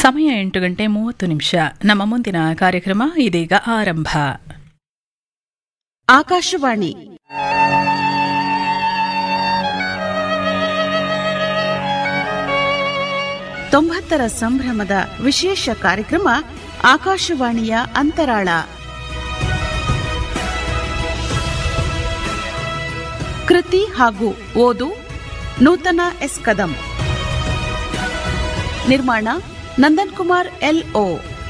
ಸಮಯ ಎಂಟು ಗಂಟೆ ಮೂವತ್ತು ನಿಮಿಷ ನಮ್ಮ ಮುಂದಿನ ಕಾರ್ಯಕ್ರಮ ಇದೀಗ ಆರಂಭ ಆಕಾಶವಾಣಿ ತೊಂಬತ್ತರ ಸಂಭ್ರಮದ ವಿಶೇಷ ಕಾರ್ಯಕ್ರಮ ಆಕಾಶವಾಣಿಯ ಅಂತರಾಳ ಕೃತಿ ಹಾಗೂ ಓದು ನೂತನ ಎಸ್ ಕದಂ ನಿರ್ಮಾಣ Nandan Kumar L O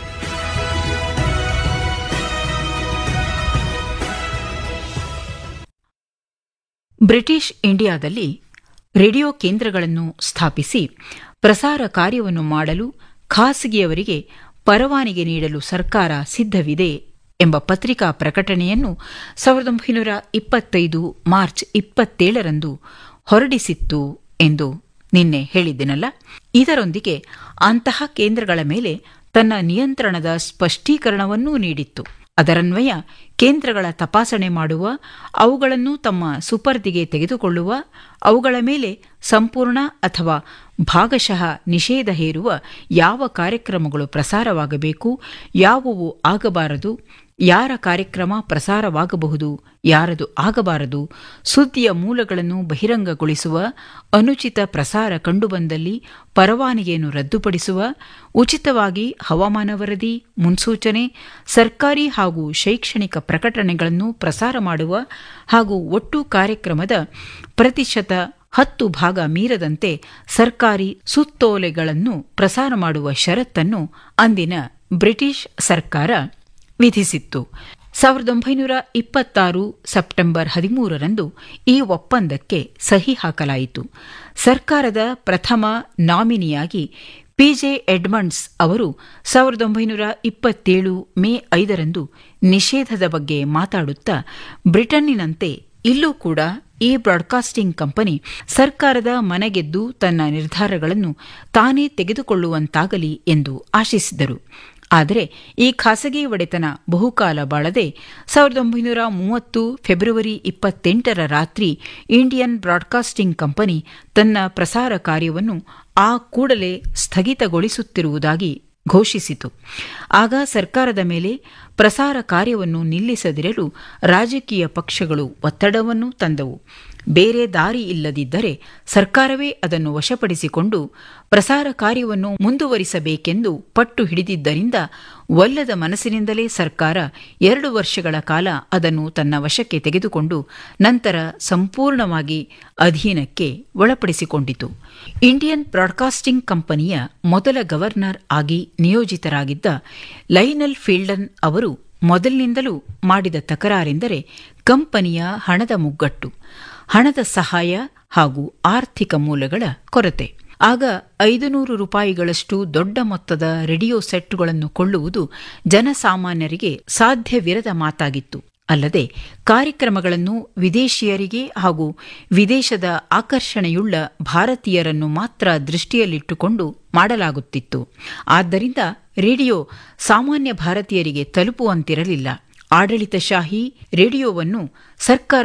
British ಇಂಡಿಯಾದಲ್ಲಿ ರೇಡಿಯೋ ಕೇಂದ್ರಗಳನ್ನು ಸ್ಥಾಪಿಸಿ ಪ್ರಸಾರ ಕಾರ್ಯವನ್ನು ಮಾಡಲು ಖಾಸಗಿಯವರಿಗೆ ಪರವಾನಗಿ ನೀಡಲು ಸರ್ಕಾರ ಸಿದ್ಧವಿದೆ ಎಂಬ ಪತ್ರಿಕಾ ಪ್ರಕಟಣೆಯನ್ನು ಸಾವಿರದ ಒಂಬೈನೂರ ಇಪ್ಪತ್ತೈದು ಮಾರ್ಚ್ ಇಪ್ಪತ್ತೇಳರಂದು ಹೊರಡಿಸಿತ್ತು ಎಂದು ನಿನ್ನೆ ಹೇಳಿದ್ದೆನಲ್ಲ ಇದರೊಂದಿಗೆ ಅಂತಹ ಕೇಂದ್ರಗಳ ಮೇಲೆ ತನ್ನ ನಿಯಂತ್ರಣದ ಸ್ಪಷ್ಟೀಕರಣವನ್ನೂ ನೀಡಿತ್ತು ಅದರನ್ವಯ ಕೇಂದ್ರಗಳ ತಪಾಸಣೆ ಮಾಡುವ ಅವುಗಳನ್ನು ತಮ್ಮ ಸುಪರ್ದಿಗೆ ತೆಗೆದುಕೊಳ್ಳುವ ಅವುಗಳ ಮೇಲೆ ಸಂಪೂರ್ಣ ಅಥವಾ ಭಾಗಶಃ ನಿಷೇಧ ಹೇರುವ ಯಾವ ಕಾರ್ಯಕ್ರಮಗಳು ಪ್ರಸಾರವಾಗಬೇಕು ಯಾವುವು ಆಗಬಾರದು ಯಾರ ಕಾರ್ಯಕ್ರಮ ಪ್ರಸಾರವಾಗಬಹುದು ಯಾರದು ಆಗಬಾರದು ಸುದ್ದಿಯ ಮೂಲಗಳನ್ನು ಬಹಿರಂಗಗೊಳಿಸುವ ಅನುಚಿತ ಪ್ರಸಾರ ಕಂಡುಬಂದಲ್ಲಿ ಪರವಾನಗಿಯನ್ನು ರದ್ದುಪಡಿಸುವ ಉಚಿತವಾಗಿ ಹವಾಮಾನ ವರದಿ ಮುನ್ಸೂಚನೆ ಸರ್ಕಾರಿ ಹಾಗೂ ಶೈಕ್ಷಣಿಕ ಪ್ರಕಟಣೆಗಳನ್ನು ಪ್ರಸಾರ ಮಾಡುವ ಹಾಗೂ ಒಟ್ಟು ಕಾರ್ಯಕ್ರಮದ ಪ್ರತಿಶತ ಹತ್ತು ಭಾಗ ಮೀರದಂತೆ ಸರ್ಕಾರಿ ಸುತ್ತೋಲೆಗಳನ್ನು ಪ್ರಸಾರ ಮಾಡುವ ಷರತ್ತನ್ನು ಅಂದಿನ ಬ್ರಿಟಿಷ್ ಸರ್ಕಾರ ವಿಧಿಸಿತ್ತು ಸಾವಿರದ ಒಂಬೈನೂರ ಇಪ್ಪತ್ತಾರು ಸೆಪ್ಟೆಂಬರ್ ಹದಿಮೂರರಂದು ಈ ಒಪ್ಪಂದಕ್ಕೆ ಸಹಿ ಹಾಕಲಾಯಿತು ಸರ್ಕಾರದ ಪ್ರಥಮ ನಾಮಿನಿಯಾಗಿ ಪಿಜೆ ಎಡ್ಮಂಡ್ಸ್ ಅವರು ಸಾವಿರದ ಒಂಬೈನೂರ ಇಪ್ಪತ್ತೇಳು ಮೇ ಐದರಂದು ನಿಷೇಧದ ಬಗ್ಗೆ ಮಾತಾಡುತ್ತಾ ಬ್ರಿಟನ್ನಿನಂತೆ ಇಲ್ಲೂ ಕೂಡ ಈ ಬ್ರಾಡ್ಕಾಸ್ಟಿಂಗ್ ಕಂಪನಿ ಸರ್ಕಾರದ ಮನೆಗೆದ್ದು ತನ್ನ ನಿರ್ಧಾರಗಳನ್ನು ತಾನೇ ತೆಗೆದುಕೊಳ್ಳುವಂತಾಗಲಿ ಎಂದು ಆಶಿಸಿದರು ಆದರೆ ಈ ಖಾಸಗಿ ಒಡೆತನ ಬಹುಕಾಲ ಬಾಳದೆ ಸಾವಿರದ ಒಂಬೈನೂರ ಮೂವತ್ತು ಫೆಬ್ರವರಿ ಇಪ್ಪತ್ತೆಂಟರ ರಾತ್ರಿ ಇಂಡಿಯನ್ ಬ್ರಾಡ್ಕಾಸ್ಟಿಂಗ್ ಕಂಪನಿ ತನ್ನ ಪ್ರಸಾರ ಕಾರ್ಯವನ್ನು ಆ ಕೂಡಲೇ ಸ್ಥಗಿತಗೊಳಿಸುತ್ತಿರುವುದಾಗಿ ಘೋಷಿಸಿತು ಆಗ ಸರ್ಕಾರದ ಮೇಲೆ ಪ್ರಸಾರ ಕಾರ್ಯವನ್ನು ನಿಲ್ಲಿಸದಿರಲು ರಾಜಕೀಯ ಪಕ್ಷಗಳು ಒತ್ತಡವನ್ನು ತಂದವು ಬೇರೆ ದಾರಿ ಇಲ್ಲದಿದ್ದರೆ ಸರ್ಕಾರವೇ ಅದನ್ನು ವಶಪಡಿಸಿಕೊಂಡು ಪ್ರಸಾರ ಕಾರ್ಯವನ್ನು ಮುಂದುವರಿಸಬೇಕೆಂದು ಪಟ್ಟು ಹಿಡಿದಿದ್ದರಿಂದ ಒಲ್ಲದ ಮನಸ್ಸಿನಿಂದಲೇ ಸರ್ಕಾರ ಎರಡು ವರ್ಷಗಳ ಕಾಲ ಅದನ್ನು ತನ್ನ ವಶಕ್ಕೆ ತೆಗೆದುಕೊಂಡು ನಂತರ ಸಂಪೂರ್ಣವಾಗಿ ಅಧೀನಕ್ಕೆ ಒಳಪಡಿಸಿಕೊಂಡಿತು ಇಂಡಿಯನ್ ಬ್ರಾಡ್ಕಾಸ್ಟಿಂಗ್ ಕಂಪನಿಯ ಮೊದಲ ಗವರ್ನರ್ ಆಗಿ ನಿಯೋಜಿತರಾಗಿದ್ದ ಲೈನಲ್ ಫೀಲ್ಡನ್ ಅವರು ಮೊದಲಿನಿಂದಲೂ ಮಾಡಿದ ತಕರಾರೆಂದರೆ ಕಂಪನಿಯ ಹಣದ ಮುಗ್ಗಟ್ಟು ಹಣದ ಸಹಾಯ ಹಾಗೂ ಆರ್ಥಿಕ ಮೂಲಗಳ ಕೊರತೆ ಆಗ ಐದು ನೂರು ರೂಪಾಯಿಗಳಷ್ಟು ದೊಡ್ಡ ಮೊತ್ತದ ರೇಡಿಯೋ ಸೆಟ್ಗಳನ್ನು ಕೊಳ್ಳುವುದು ಜನಸಾಮಾನ್ಯರಿಗೆ ಸಾಧ್ಯವಿರದ ಮಾತಾಗಿತ್ತು ಅಲ್ಲದೆ ಕಾರ್ಯಕ್ರಮಗಳನ್ನು ವಿದೇಶಿಯರಿಗೆ ಹಾಗೂ ವಿದೇಶದ ಆಕರ್ಷಣೆಯುಳ್ಳ ಭಾರತೀಯರನ್ನು ಮಾತ್ರ ದೃಷ್ಟಿಯಲ್ಲಿಟ್ಟುಕೊಂಡು ಮಾಡಲಾಗುತ್ತಿತ್ತು ಆದ್ದರಿಂದ ರೇಡಿಯೋ ಸಾಮಾನ್ಯ ಭಾರತೀಯರಿಗೆ ತಲುಪುವಂತಿರಲಿಲ್ಲ ಆಡಳಿತಶಾಹಿ ರೇಡಿಯೋವನ್ನು ಸರ್ಕಾರ